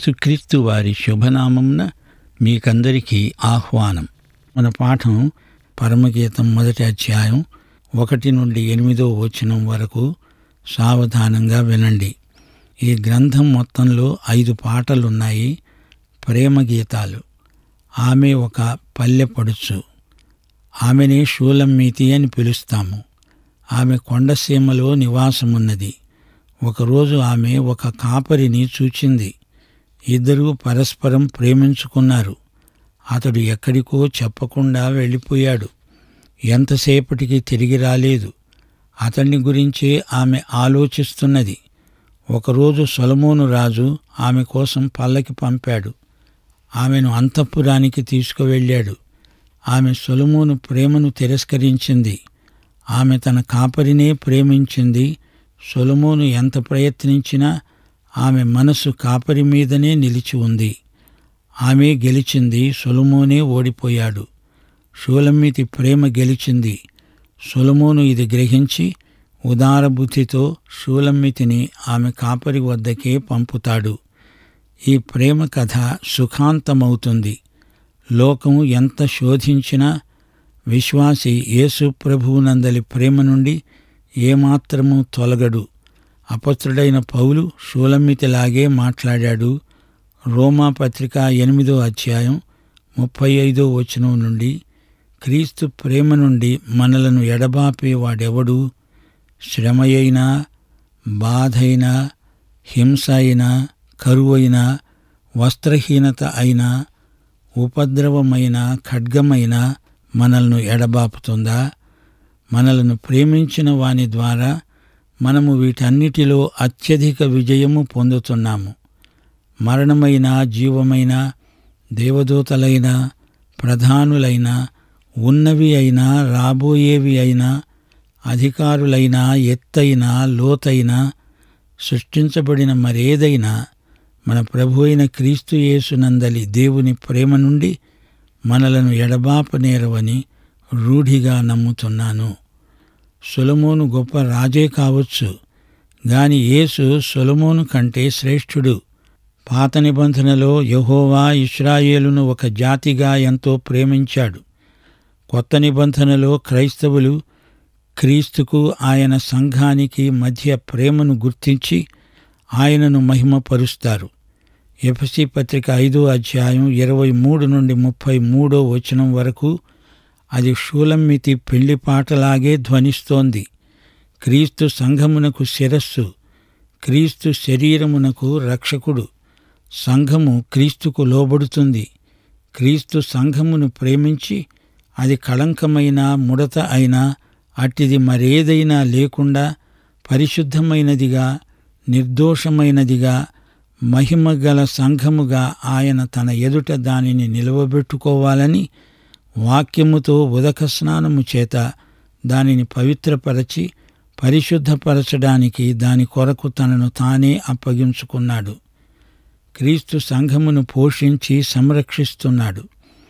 యేసుక్రీస్తు వారి శుభనామంన మీకందరికీ ఆహ్వానం మన పాఠం పరమగీతం మొదటి అధ్యాయం ఒకటి నుండి ఎనిమిదో వచనం వరకు సావధానంగా వినండి ఈ గ్రంథం మొత్తంలో ఐదు పాటలున్నాయి ప్రేమ గీతాలు ఆమె ఒక పల్లె పడుచు ఆమెనే షూలమ్మీతి అని పిలుస్తాము ఆమె కొండసీమలో నివాసమున్నది ఒకరోజు ఆమె ఒక కాపరిని చూచింది ఇద్దరూ పరస్పరం ప్రేమించుకున్నారు అతడు ఎక్కడికో చెప్పకుండా వెళ్ళిపోయాడు ఎంతసేపటికి తిరిగి రాలేదు అతన్ని గురించే ఆమె ఆలోచిస్తున్నది ఒకరోజు సొలమోను రాజు ఆమె కోసం పల్లకి పంపాడు ఆమెను అంతఃపురానికి తీసుకువెళ్ళాడు ఆమె సొలమోను ప్రేమను తిరస్కరించింది ఆమె తన కాపరినే ప్రేమించింది సొలమోను ఎంత ప్రయత్నించినా ఆమె మనసు కాపరి మీదనే నిలిచి ఉంది ఆమె గెలిచింది సొలమోనే ఓడిపోయాడు షూలమ్మితి ప్రేమ గెలిచింది సొలమోను ఇది గ్రహించి ఉదారబుద్ధితో షూలమ్మితిని ఆమె కాపరి వద్దకే పంపుతాడు ఈ ప్రేమ కథ సుఖాంతమవుతుంది లోకం ఎంత శోధించినా విశ్వాసి యేసు ప్రభువునందలి ప్రేమ నుండి ఏమాత్రము తొలగడు అపత్రుడైన పౌలు షూలమ్మితిలాగే మాట్లాడాడు రోమా పత్రిక ఎనిమిదో అధ్యాయం ముప్పై ఐదో వచనం నుండి క్రీస్తు ప్రేమ నుండి మనలను ఎడబాపేవాడెవడు శ్రమయైనా బాధైనా హింస అయినా కరువైనా వస్త్రహీనత అయినా ఉపద్రవమైన ఖడ్గమైన మనల్ని ఎడబాపుతుందా మనలను ప్రేమించిన వాని ద్వారా మనము వీటన్నిటిలో అత్యధిక విజయము పొందుతున్నాము మరణమైన జీవమైన దేవదూతలైన ప్రధానులైన ఉన్నవి అయినా రాబోయేవి అయినా అధికారులైన ఎత్తైన లోతైన సృష్టించబడిన మరేదైనా మన ప్రభు అయిన క్రీస్తు యేసునందలి దేవుని ప్రేమ నుండి మనలను ఎడబాపనేరవని రూఢిగా నమ్ముతున్నాను సొలమోను గొప్ప రాజే కావచ్చు గాని యేసు సొలమోను కంటే శ్రేష్ఠుడు పాత నిబంధనలో యహోవా ఇస్రాయేలును ఒక జాతిగా ఎంతో ప్రేమించాడు కొత్త నిబంధనలో క్రైస్తవులు క్రీస్తుకు ఆయన సంఘానికి మధ్య ప్రేమను గుర్తించి ఆయనను మహిమపరుస్తారు ఎఫసి పత్రిక ఐదో అధ్యాయం ఇరవై మూడు నుండి ముప్పై మూడో వచనం వరకు అది షూలమ్మితి పెళ్లి పాటలాగే ధ్వనిస్తోంది క్రీస్తు సంఘమునకు శిరస్సు క్రీస్తు శరీరమునకు రక్షకుడు సంఘము క్రీస్తుకు లోబడుతుంది క్రీస్తు సంఘమును ప్రేమించి అది కళంకమైన ముడత అయినా అట్టిది మరేదైనా లేకుండా పరిశుద్ధమైనదిగా నిర్దోషమైనదిగా మహిమగల సంఘముగా ఆయన తన ఎదుట దానిని నిలవబెట్టుకోవాలని వాక్యముతో ఉదక స్నానము చేత దానిని పవిత్రపరచి పరిశుద్ధపరచడానికి దాని కొరకు తనను తానే అప్పగించుకున్నాడు క్రీస్తు సంఘమును పోషించి సంరక్షిస్తున్నాడు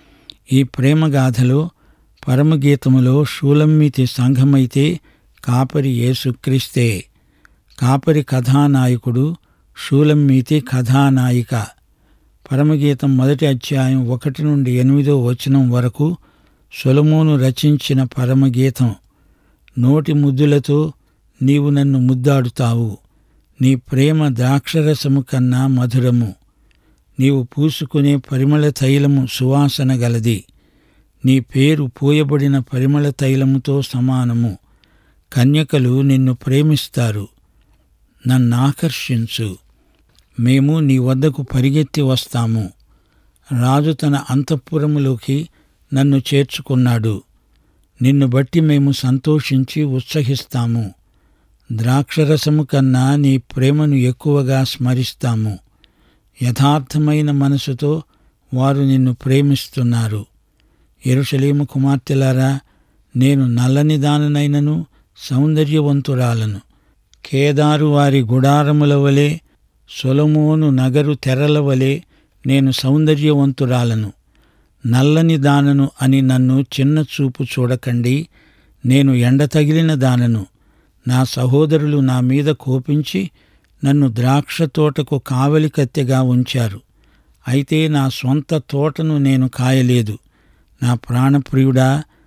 ఈ ప్రేమగాథలో పరమగీతములో షూలమ్మితి సంఘమైతే కాపరి యేసుక్రీస్తే కాపరి కథానాయకుడు షూలమ్మీతి కథానాయిక పరమగీతం మొదటి అధ్యాయం ఒకటి నుండి ఎనిమిదో వచనం వరకు సొలమోను రచించిన పరమగీతం నోటి ముద్దులతో నీవు నన్ను ముద్దాడుతావు నీ ప్రేమ ద్రాక్షరసము కన్నా మధురము నీవు పూసుకునే పరిమళ తైలము సువాసన గలది నీ పేరు పూయబడిన పరిమళ తైలముతో సమానము కన్యకలు నిన్ను ప్రేమిస్తారు నన్నాకర్షించు మేము నీ వద్దకు పరిగెత్తి వస్తాము రాజు తన అంతఃపురములోకి నన్ను చేర్చుకున్నాడు నిన్ను బట్టి మేము సంతోషించి ఉత్సహిస్తాము ద్రాక్షరసము కన్నా నీ ప్రేమను ఎక్కువగా స్మరిస్తాము యథార్థమైన మనసుతో వారు నిన్ను ప్రేమిస్తున్నారు ఎరుషలేము కుమార్తెలారా నేను నల్లని దాననైనను సౌందర్యవంతురాలను కేదారు వారి గుడారముల వలె సొలమోను నగరు తెరల వలె నేను సౌందర్యవంతురాలను నల్లని దానను అని నన్ను చిన్న చూపు చూడకండి నేను ఎండ తగిలిన దానను నా సహోదరులు నా మీద కోపించి నన్ను ద్రాక్ష తోటకు కావలి కత్తెగా ఉంచారు అయితే నా సొంత తోటను నేను కాయలేదు నా ప్రాణప్రియుడా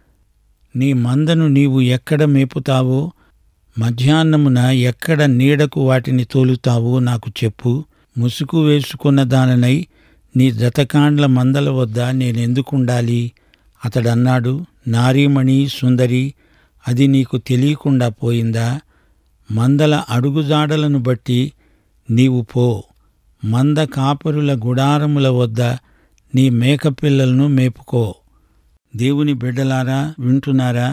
నీ మందను నీవు ఎక్కడ మేపుతావో మధ్యాహ్నమున ఎక్కడ నీడకు వాటిని తోలుతావో నాకు చెప్పు ముసుగు వేసుకున్న దాననై నీ జతకాండ్ల మందల వద్ద నేనెందుకుండాలి అతడన్నాడు నారీమణి సుందరి అది నీకు తెలియకుండా పోయిందా మందల అడుగుజాడలను బట్టి నీవు పో మంద కాపరుల గుడారముల వద్ద నీ మేకపిల్లలను మేపుకో దేవుని బిడ్డలారా వింటున్నారా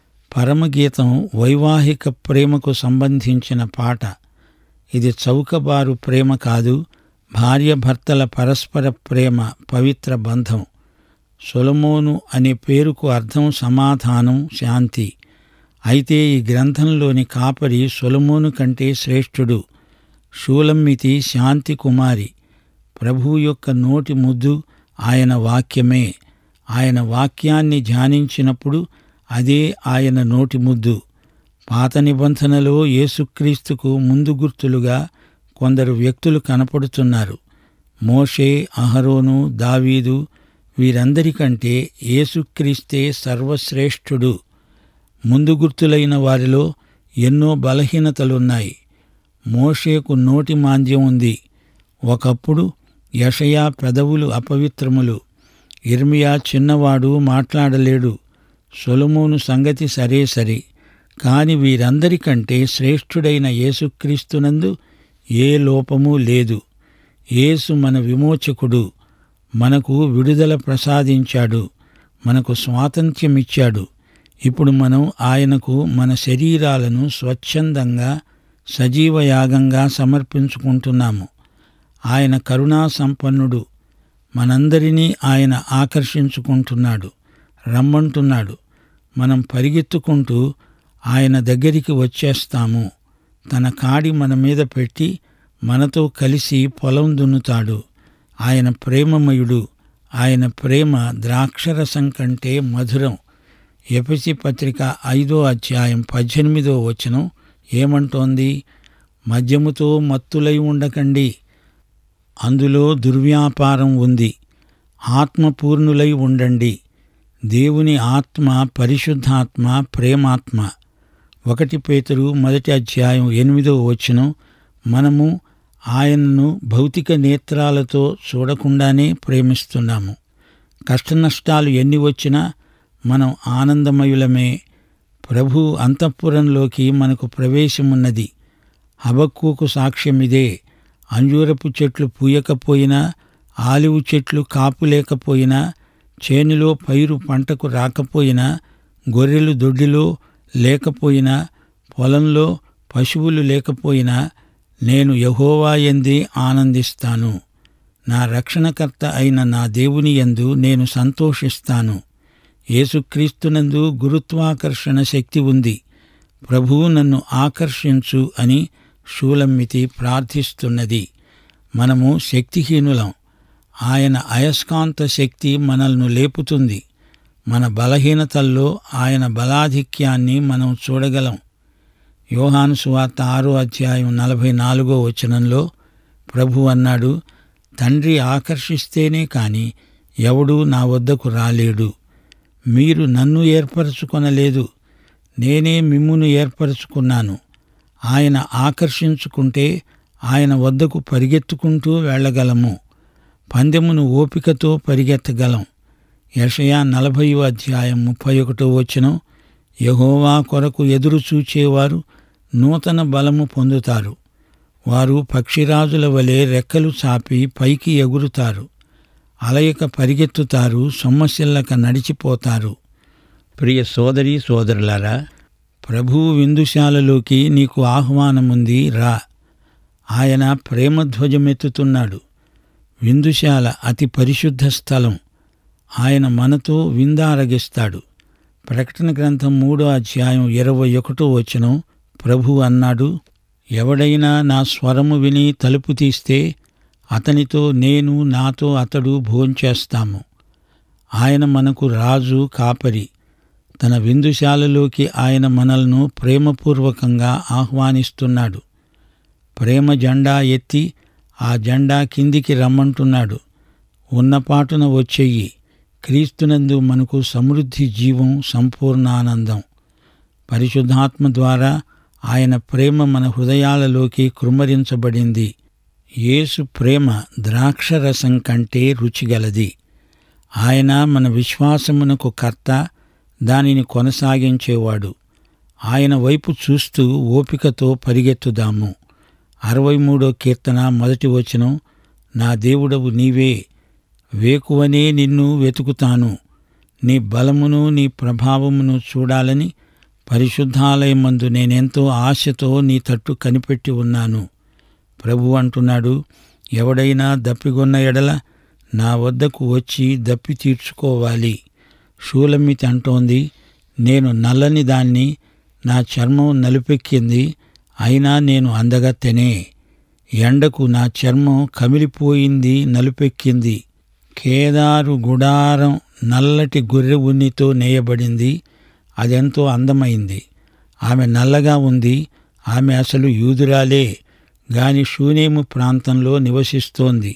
పరమగీతం వైవాహిక ప్రేమకు సంబంధించిన పాట ఇది చౌకబారు ప్రేమ కాదు భార్యభర్తల పరస్పర ప్రేమ పవిత్ర బంధం సొలమోను అనే పేరుకు అర్థం సమాధానం శాంతి అయితే ఈ గ్రంథంలోని కాపరి సొలమోను కంటే శ్రేష్ఠుడు షూలమ్మితి శాంతి కుమారి ప్రభువు యొక్క నోటి ముద్దు ఆయన వాక్యమే ఆయన వాక్యాన్ని ధ్యానించినప్పుడు అదే ఆయన నోటి ముద్దు పాత నిబంధనలో యేసుక్రీస్తుకు ముందు గుర్తులుగా కొందరు వ్యక్తులు కనపడుతున్నారు మోషే అహరోను దావీదు వీరందరికంటే యేసుక్రీస్తే సర్వశ్రేష్ఠుడు ముందు గుర్తులైన వారిలో ఎన్నో బలహీనతలున్నాయి మోషేకు నోటి మాంద్యం ఉంది ఒకప్పుడు యషయా పెదవులు అపవిత్రములు ఇర్మియా చిన్నవాడు మాట్లాడలేడు సొలమోను సంగతి సరే సరి కాని వీరందరికంటే శ్రేష్ఠుడైన యేసుక్రీస్తునందు ఏ లోపమూ లేదు యేసు మన విమోచకుడు మనకు విడుదల ప్రసాదించాడు మనకు స్వాతంత్ర్యమిచ్చాడు ఇప్పుడు మనం ఆయనకు మన శరీరాలను స్వచ్ఛందంగా సజీవయాగంగా సమర్పించుకుంటున్నాము ఆయన కరుణా సంపన్నుడు మనందరినీ ఆయన ఆకర్షించుకుంటున్నాడు రమ్మంటున్నాడు మనం పరిగెత్తుకుంటూ ఆయన దగ్గరికి వచ్చేస్తాము తన కాడి మన మీద పెట్టి మనతో కలిసి పొలం దున్నుతాడు ఆయన ప్రేమమయుడు ఆయన ప్రేమ ద్రాక్షరసం కంటే మధురం ఎపిసి పత్రిక ఐదో అధ్యాయం పద్దెనిమిదో వచనం ఏమంటోంది మద్యముతో మత్తులై ఉండకండి అందులో దుర్వ్యాపారం ఉంది ఆత్మపూర్ణులై ఉండండి దేవుని ఆత్మ పరిశుద్ధాత్మ ప్రేమాత్మ ఒకటి పేతురు మొదటి అధ్యాయం ఎనిమిదో వచనం మనము ఆయనను భౌతిక నేత్రాలతో చూడకుండానే ప్రేమిస్తున్నాము కష్టనష్టాలు ఎన్ని వచ్చినా మనం ఆనందమయులమే ప్రభు అంతఃపురంలోకి మనకు ప్రవేశమున్నది హబక్కుకు సాక్ష్యమిదే అంజూరపు చెట్లు పూయకపోయినా ఆలివు చెట్లు కాపు లేకపోయినా చేనులో పైరు పంటకు రాకపోయినా గొర్రెలు దొడ్డిలో లేకపోయినా పొలంలో పశువులు లేకపోయినా నేను యహోవా ఎందే ఆనందిస్తాను నా రక్షణకర్త అయిన నా దేవుని యందు నేను సంతోషిస్తాను యేసుక్రీస్తునందు గురుత్వాకర్షణ శక్తి ఉంది ప్రభువు నన్ను ఆకర్షించు అని షూలమ్మితి ప్రార్థిస్తున్నది మనము శక్తిహీనులం ఆయన అయస్కాంత శక్తి మనల్ని లేపుతుంది మన బలహీనతల్లో ఆయన బలాధిక్యాన్ని మనం చూడగలం యోహాను సువార్త ఆరో అధ్యాయం నలభై నాలుగో వచనంలో ప్రభు అన్నాడు తండ్రి ఆకర్షిస్తేనే కాని ఎవడూ నా వద్దకు రాలేడు మీరు నన్ను ఏర్పరచుకొనలేదు నేనే మిమ్మును ఏర్పరచుకున్నాను ఆయన ఆకర్షించుకుంటే ఆయన వద్దకు పరిగెత్తుకుంటూ వెళ్ళగలము పందెమును ఓపికతో పరిగెత్తగలం యషయా నలభైవ అధ్యాయం ముప్పై ఒకటో వచనం యహోవా కొరకు ఎదురు చూచేవారు నూతన బలము పొందుతారు వారు పక్షిరాజుల వలె రెక్కలు చాపి పైకి ఎగురుతారు అలయక పరిగెత్తుతారు సొమ్మసిల్లక నడిచిపోతారు ప్రియ సోదరి సోదరులారా ప్రభువు విందుశాలలోకి నీకు ఆహ్వానముంది రా ఆయన ప్రేమధ్వజమెత్తుతున్నాడు విందుశాల అతి పరిశుద్ధ స్థలం ఆయన మనతో విందారగిస్తాడు ప్రకటన గ్రంథం మూడో అధ్యాయం ఇరవై ఒకటో వచనం ప్రభు అన్నాడు ఎవడైనా నా స్వరము విని తలుపు తీస్తే అతనితో నేను నాతో అతడు భోంచేస్తాము ఆయన మనకు రాజు కాపరి తన విందుశాలలోకి ఆయన మనల్ని ప్రేమపూర్వకంగా ఆహ్వానిస్తున్నాడు ప్రేమ జెండా ఎత్తి ఆ జెండా కిందికి రమ్మంటున్నాడు ఉన్నపాటున వచ్చేయి క్రీస్తునందు మనకు సమృద్ధి జీవం సంపూర్ణానందం పరిశుద్ధాత్మ ద్వారా ఆయన ప్రేమ మన హృదయాలలోకి కృమ్మరించబడింది యేసు ప్రేమ ద్రాక్షరసం కంటే రుచిగలది ఆయన మన విశ్వాసమునకు కర్త దానిని కొనసాగించేవాడు ఆయన వైపు చూస్తూ ఓపికతో పరిగెత్తుదాము అరవై మూడో కీర్తన మొదటి వచనం నా దేవుడవు నీవే వేకువనే నిన్ను వెతుకుతాను నీ బలమును నీ ప్రభావమును చూడాలని పరిశుద్ధాలయమందు నేనెంతో ఆశతో నీ తట్టు కనిపెట్టి ఉన్నాను ప్రభు అంటున్నాడు ఎవడైనా దప్పిగొన్న ఎడల నా వద్దకు వచ్చి దప్పి తీర్చుకోవాలి షూలమ్మితి అంటోంది నేను నల్లని దాన్ని నా చర్మం నలుపెక్కింది అయినా నేను అందగత్తెనే ఎండకు నా చర్మం కమిలిపోయింది నలుపెక్కింది కేదారు గుడారం నల్లటి గొర్రె ఉన్నితో నేయబడింది అదెంతో అందమైంది ఆమె నల్లగా ఉంది ఆమె అసలు యూదురాలే గాని షూనేము ప్రాంతంలో నివసిస్తోంది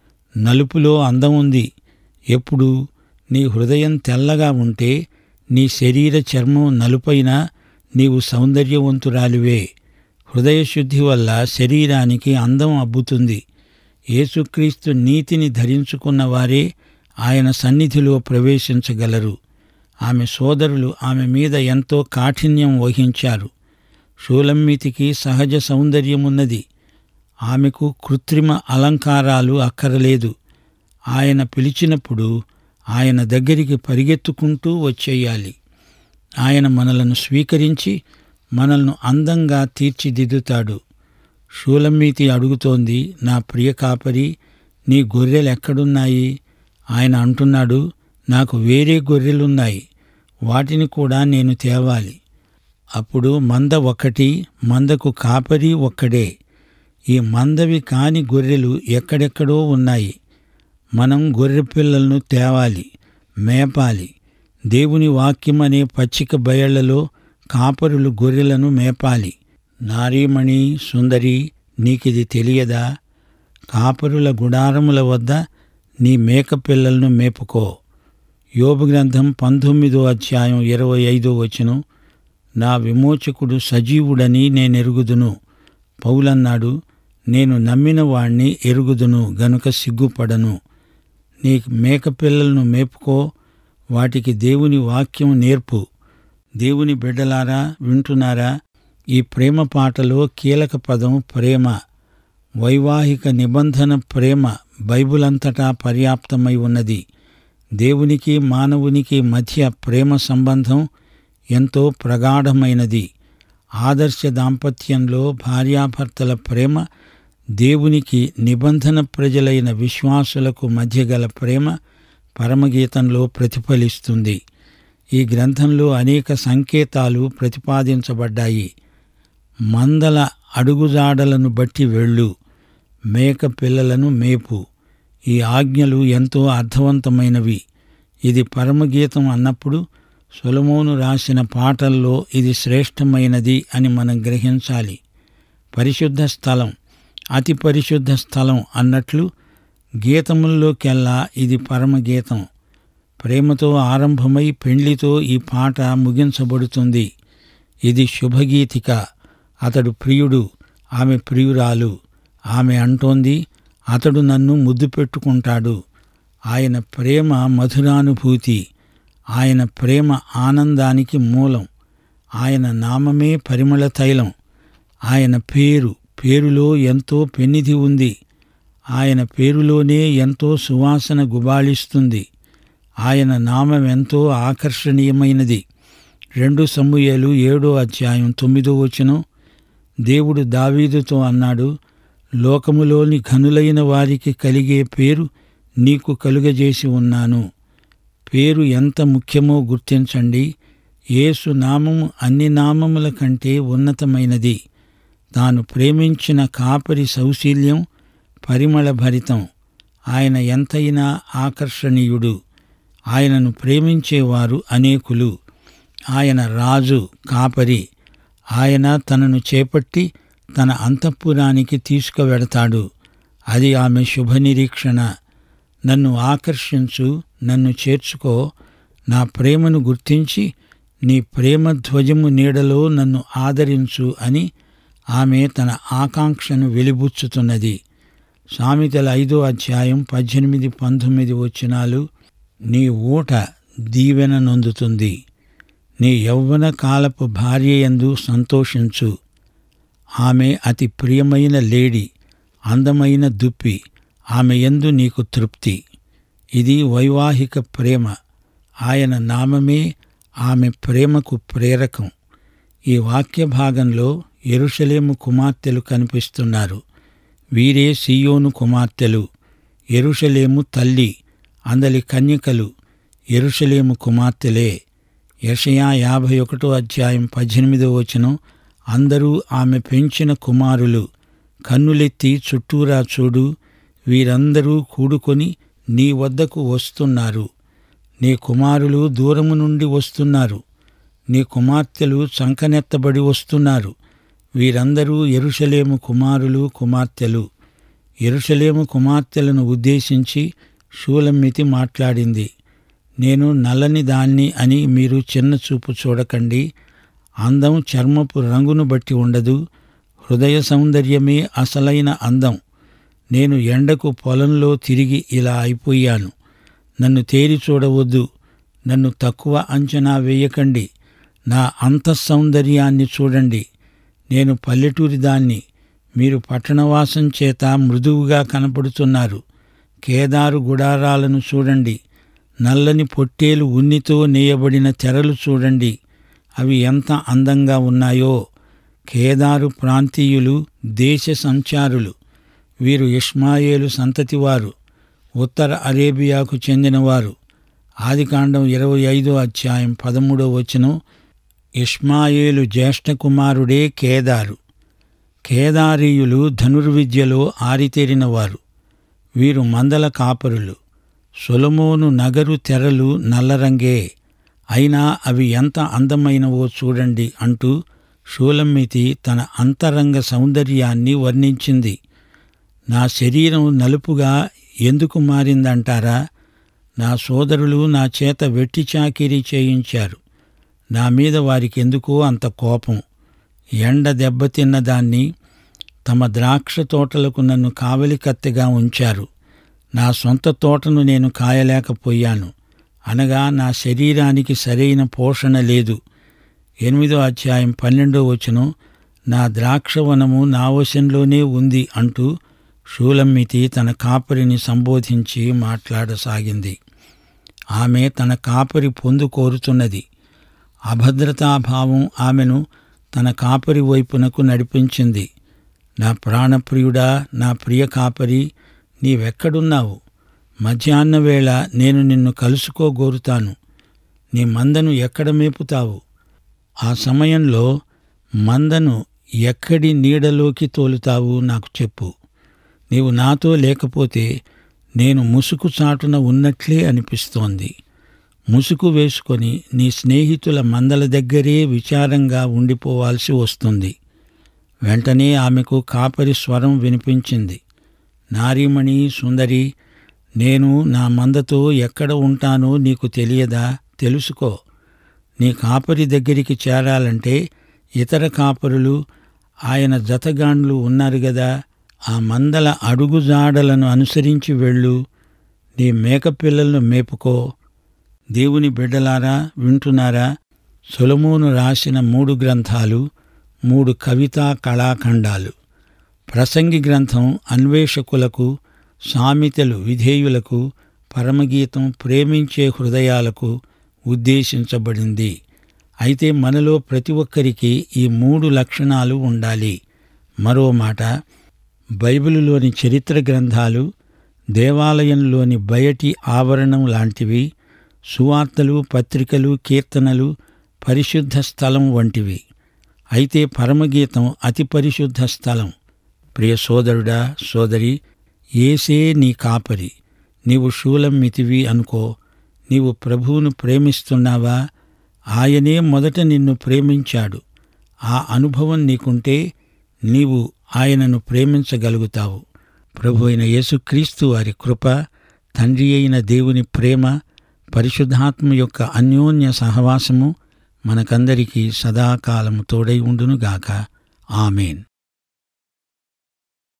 నలుపులో అందం ఉంది ఎప్పుడు నీ హృదయం తెల్లగా ఉంటే నీ శరీర చర్మం నలుపైనా నీవు సౌందర్యవంతురాలివే హృదయశుద్ధి వల్ల శరీరానికి అందం అబ్బుతుంది యేసుక్రీస్తు నీతిని ధరించుకున్న వారే ఆయన సన్నిధిలో ప్రవేశించగలరు ఆమె సోదరులు ఆమె మీద ఎంతో కాఠిన్యం వహించారు షూలమ్మితికి సహజ సౌందర్యమున్నది ఆమెకు కృత్రిమ అలంకారాలు అక్కరలేదు ఆయన పిలిచినప్పుడు ఆయన దగ్గరికి పరిగెత్తుకుంటూ వచ్చేయాలి ఆయన మనలను స్వీకరించి మనల్ని అందంగా తీర్చిదిద్దుతాడు షూలమ్మీతి అడుగుతోంది నా ప్రియ కాపరి నీ గొర్రెలు ఎక్కడున్నాయి ఆయన అంటున్నాడు నాకు వేరే గొర్రెలున్నాయి వాటిని కూడా నేను తేవాలి అప్పుడు మంద ఒకటి మందకు కాపరి ఒక్కడే ఈ మందవి కాని గొర్రెలు ఎక్కడెక్కడో ఉన్నాయి మనం గొర్రె పిల్లలను తేవాలి మేపాలి దేవుని వాక్యమనే పచ్చిక బయళ్లలో కాపరులు గొర్రెలను మేపాలి నారీమణి సుందరి నీకిది తెలియదా కాపరుల గుడారముల వద్ద నీ మేక పిల్లలను మేపుకో యోబు గ్రంథం పంతొమ్మిదో అధ్యాయం ఇరవై ఐదో వచనం నా విమోచకుడు సజీవుడని నేనెరుగుదును పౌలన్నాడు నేను నమ్మిన వాణ్ణి ఎరుగుదును గనుక సిగ్గుపడను నీ మేక పిల్లలను మేపుకో వాటికి దేవుని వాక్యం నేర్పు దేవుని బిడ్డలారా వింటున్నారా ఈ ప్రేమ పాటలో కీలక పదం ప్రేమ వైవాహిక నిబంధన ప్రేమ బైబుల్ అంతటా పర్యాప్తమై ఉన్నది దేవునికి మానవునికి మధ్య ప్రేమ సంబంధం ఎంతో ప్రగాఢమైనది ఆదర్శ దాంపత్యంలో భార్యాభర్తల ప్రేమ దేవునికి నిబంధన ప్రజలైన విశ్వాసులకు మధ్య గల ప్రేమ పరమగీతంలో ప్రతిఫలిస్తుంది ఈ గ్రంథంలో అనేక సంకేతాలు ప్రతిపాదించబడ్డాయి మందల అడుగుజాడలను బట్టి వెళ్ళు మేక పిల్లలను మేపు ఈ ఆజ్ఞలు ఎంతో అర్థవంతమైనవి ఇది పరమగీతం అన్నప్పుడు సొలమోను రాసిన పాటల్లో ఇది శ్రేష్టమైనది అని మనం గ్రహించాలి పరిశుద్ధ స్థలం అతి పరిశుద్ధ స్థలం అన్నట్లు గీతముల్లోకెల్లా ఇది పరమగీతం ప్రేమతో ఆరంభమై పెండ్లితో ఈ పాట ముగించబడుతుంది ఇది శుభగీతిక అతడు ప్రియుడు ఆమె ప్రియురాలు ఆమె అంటోంది అతడు నన్ను ముద్దు పెట్టుకుంటాడు ఆయన ప్రేమ మధురానుభూతి ఆయన ప్రేమ ఆనందానికి మూలం ఆయన నామమే పరిమళ తైలం ఆయన పేరు పేరులో ఎంతో పెన్నిధి ఉంది ఆయన పేరులోనే ఎంతో సువాసన గుబాళిస్తుంది ఆయన నామం ఎంతో ఆకర్షణీయమైనది రెండు సమూయేలు ఏడో అధ్యాయం తొమ్మిదో వచనం దేవుడు దావీదుతో అన్నాడు లోకములోని ఘనులైన వారికి కలిగే పేరు నీకు కలుగజేసి ఉన్నాను పేరు ఎంత ముఖ్యమో గుర్తించండి యేసు నామము అన్ని నామముల కంటే ఉన్నతమైనది తాను ప్రేమించిన కాపరి సౌశీల్యం పరిమళభరితం ఆయన ఎంతైనా ఆకర్షణీయుడు ఆయనను ప్రేమించేవారు అనేకులు ఆయన రాజు కాపరి ఆయన తనను చేపట్టి తన అంతఃపురానికి తీసుకువెడతాడు అది ఆమె శుభనిరీక్షణ నన్ను ఆకర్షించు నన్ను చేర్చుకో నా ప్రేమను గుర్తించి నీ ప్రేమ ధ్వజము నీడలో నన్ను ఆదరించు అని ఆమె తన ఆకాంక్షను వెలిబుచ్చుతున్నది సామెతల ఐదో అధ్యాయం పద్దెనిమిది పంతొమ్మిది వచనాలు నీ ఊట దీవెన నొందుతుంది నీ యౌవన కాలపు భార్యయందు సంతోషించు ఆమె అతి ప్రియమైన లేడి అందమైన దుప్పి ఆమె యందు నీకు తృప్తి ఇది వైవాహిక ప్రేమ ఆయన నామమే ఆమె ప్రేమకు ప్రేరకం ఈ వాక్య భాగంలో ఎరుషలేము కుమార్తెలు కనిపిస్తున్నారు వీరే సియోను కుమార్తెలు ఎరుషలేము తల్లి అందలి కన్యకలు ఎరుషలేము కుమార్తెలే యషయా యాభై ఒకటో అధ్యాయం పద్దెనిమిదో వచనం అందరూ ఆమె పెంచిన కుమారులు కన్నులెత్తి చుట్టూరా చూడు వీరందరూ కూడుకొని నీ వద్దకు వస్తున్నారు నీ కుమారులు దూరము నుండి వస్తున్నారు నీ కుమార్తెలు చంకనెత్తబడి వస్తున్నారు వీరందరూ ఎరుషలేము కుమారులు కుమార్తెలు ఎరుషలేము కుమార్తెలను ఉద్దేశించి షూలమ్మితి మాట్లాడింది నేను నల్లని దాన్ని అని మీరు చిన్న చూపు చూడకండి అందం చర్మపు రంగును బట్టి ఉండదు హృదయ సౌందర్యమే అసలైన అందం నేను ఎండకు పొలంలో తిరిగి ఇలా అయిపోయాను నన్ను తేరి చూడవద్దు నన్ను తక్కువ అంచనా వేయకండి నా అంతఃసౌందర్యాన్ని చూడండి నేను పల్లెటూరి దాన్ని మీరు పట్టణవాసం చేత మృదువుగా కనపడుతున్నారు కేదారు గుడారాలను చూడండి నల్లని పొట్టేలు ఉన్నితో నేయబడిన తెరలు చూడండి అవి ఎంత అందంగా ఉన్నాయో కేదారు ప్రాంతీయులు దేశ సంచారులు వీరు ఇష్మాయేలు సంతతివారు ఉత్తర అరేబియాకు చెందినవారు ఆదికాండం ఇరవై ఐదో అధ్యాయం పదమూడో వచనం ఇష్మాయేలు జ్యేష్ఠ కుమారుడే కేదారు కేదారీయులు ధనుర్విద్యలో ఆరితేరినవారు వీరు మందల కాపరులు సొలమోను నగరు తెరలు నల్లరంగే అయినా అవి ఎంత అందమైనవో చూడండి అంటూ షూలమ్మితి తన అంతరంగ సౌందర్యాన్ని వర్ణించింది నా శరీరం నలుపుగా ఎందుకు మారిందంటారా నా సోదరులు నా చేత వెట్టి చాకిరీ చేయించారు నా మీద వారికెందుకో అంత కోపం ఎండ దెబ్బతిన్న దాన్ని తమ ద్రాక్ష తోటలకు నన్ను కావలికత్తెగా ఉంచారు నా సొంత తోటను నేను కాయలేకపోయాను అనగా నా శరీరానికి సరైన పోషణ లేదు ఎనిమిదో అధ్యాయం పన్నెండో వచనం నా ద్రాక్షవనము నా వశంలోనే ఉంది అంటూ షూలమ్మితి తన కాపరిని సంబోధించి మాట్లాడసాగింది ఆమె తన కాపరి పొందు కోరుతున్నది అభద్రతాభావం ఆమెను తన కాపరి వైపునకు నడిపించింది నా ప్రాణప్రియుడా నా ప్రియ కాపరి నీవెక్కడున్నావు మధ్యాహ్న వేళ నేను నిన్ను కలుసుకోగోరుతాను నీ మందను ఎక్కడ మేపుతావు ఆ సమయంలో మందను ఎక్కడి నీడలోకి తోలుతావు నాకు చెప్పు నీవు నాతో లేకపోతే నేను ముసుగు చాటున ఉన్నట్లే అనిపిస్తోంది ముసుగు వేసుకొని నీ స్నేహితుల మందల దగ్గరే విచారంగా ఉండిపోవాల్సి వస్తుంది వెంటనే ఆమెకు కాపరి స్వరం వినిపించింది నారీమణి సుందరి నేను నా మందతో ఎక్కడ ఉంటానో నీకు తెలియదా తెలుసుకో నీ కాపరి దగ్గరికి చేరాలంటే ఇతర కాపరులు ఆయన జతగాండ్లు ఉన్నారు గదా ఆ మందల అడుగుజాడలను అనుసరించి వెళ్ళు నీ మేకపిల్లలను మేపుకో దేవుని బిడ్డలారా వింటున్నారా సొలమోను రాసిన మూడు గ్రంథాలు మూడు కవితా కళాఖండాలు ప్రసంగి గ్రంథం అన్వేషకులకు సామెతలు విధేయులకు పరమగీతం ప్రేమించే హృదయాలకు ఉద్దేశించబడింది అయితే మనలో ప్రతి ఒక్కరికి ఈ మూడు లక్షణాలు ఉండాలి మరో మాట బైబిలులోని చరిత్ర గ్రంథాలు దేవాలయంలోని బయటి ఆవరణం లాంటివి సువార్తలు పత్రికలు కీర్తనలు పరిశుద్ధ స్థలం వంటివి అయితే పరమగీతం అతి పరిశుద్ధ స్థలం ప్రియ సోదరుడా సోదరి ఏసే నీ కాపరి నీవు శూలం మితివి అనుకో నీవు ప్రభువును ప్రేమిస్తున్నావా ఆయనే మొదట నిన్ను ప్రేమించాడు ఆ అనుభవం నీకుంటే నీవు ఆయనను ప్రేమించగలుగుతావు ప్రభు అయిన యేసుక్రీస్తు వారి కృప తండ్రి అయిన దేవుని ప్రేమ పరిశుద్ధాత్మ యొక్క అన్యోన్య సహవాసము మనకందరికీ సదాకాలము తోడై ఉండునుగాక ఆమెన్